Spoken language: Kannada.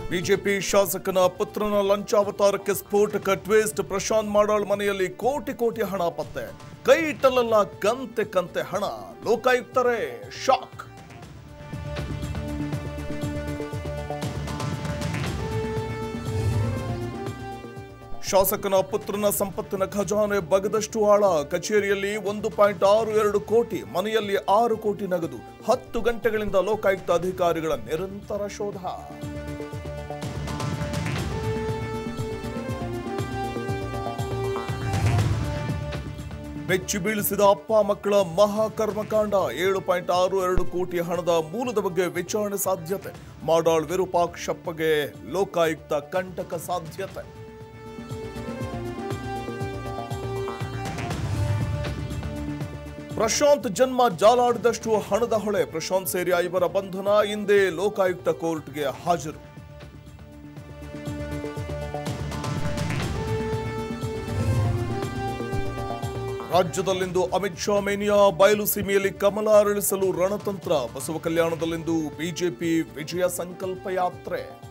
ಬಿಜೆಪಿ ಶಾಸಕನ ಪುತ್ರನ ಲಂಚಾವತಾರಕ್ಕೆ ಸ್ಫೋಟಕ ಟ್ವಿಸ್ಟ್ ಪ್ರಶಾಂತ್ ಮಾಡಾಳ್ ಮನೆಯಲ್ಲಿ ಕೋಟಿ ಕೋಟಿ ಹಣ ಪತ್ತೆ ಕೈ ಇಟ್ಟಲ್ಲೆಲ್ಲ ಕಂತೆ ಕಂತೆ ಹಣ ಲೋಕಾಯುಕ್ತರೇ ಶಾಕ್ ಶಾಸಕನ ಪುತ್ರನ ಸಂಪತ್ತಿನ ಖಜಾನೆ ಬಗದಷ್ಟು ಆಳ ಕಚೇರಿಯಲ್ಲಿ ಒಂದು ಪಾಯಿಂಟ್ ಆರು ಎರಡು ಕೋಟಿ ಮನೆಯಲ್ಲಿ ಆರು ಕೋಟಿ ನಗದು ಹತ್ತು ಗಂಟೆಗಳಿಂದ ಲೋಕಾಯುಕ್ತ ಅಧಿಕಾರಿಗಳ ನಿರಂತರ ಶೋಧ ಬೆಚ್ಚಿ ಬೀಳಿಸಿದ ಅಪ್ಪ ಮಕ್ಕಳ ಮಹಾಕರ್ಮಕಾಂಡ ಏಳು ಪಾಯಿಂಟ್ ಆರು ಎರಡು ಕೋಟಿ ಹಣದ ಮೂಲದ ಬಗ್ಗೆ ವಿಚಾರಣೆ ಸಾಧ್ಯತೆ ಮಾಡಾಳ್ ವಿರೂಪಾಕ್ಷಪ್ಪಗೆ ಲೋಕಾಯುಕ್ತ ಕಂಟಕ ಸಾಧ್ಯತೆ ಪ್ರಶಾಂತ್ ಜನ್ಮ ಜಾಲಾಡಿದಷ್ಟು ಹಣದ ಹೊಳೆ ಪ್ರಶಾಂತ್ ಸೇರಿ ಐವರ ಬಂಧನ ಹಿಂದೆ ಲೋಕಾಯುಕ್ತ ಕೋರ್ಟ್ಗೆ ಹಾಜರು ರಾಜ್ಯದಲ್ಲಿಂದು ಅಮಿತ್ ಶಾ ಮೇನಿಯಾ ಬಯಲು ಸೀಮೆಯಲ್ಲಿ ಕಮಲ ಅರಳಿಸಲು ರಣತಂತ್ರ ಬಸವ ಕಲ್ಯಾಣದಲ್ಲಿಂದು ಬಿಜೆಪಿ ವಿಜಯ ಸಂಕಲ್ಪ ಯಾತ್ರೆ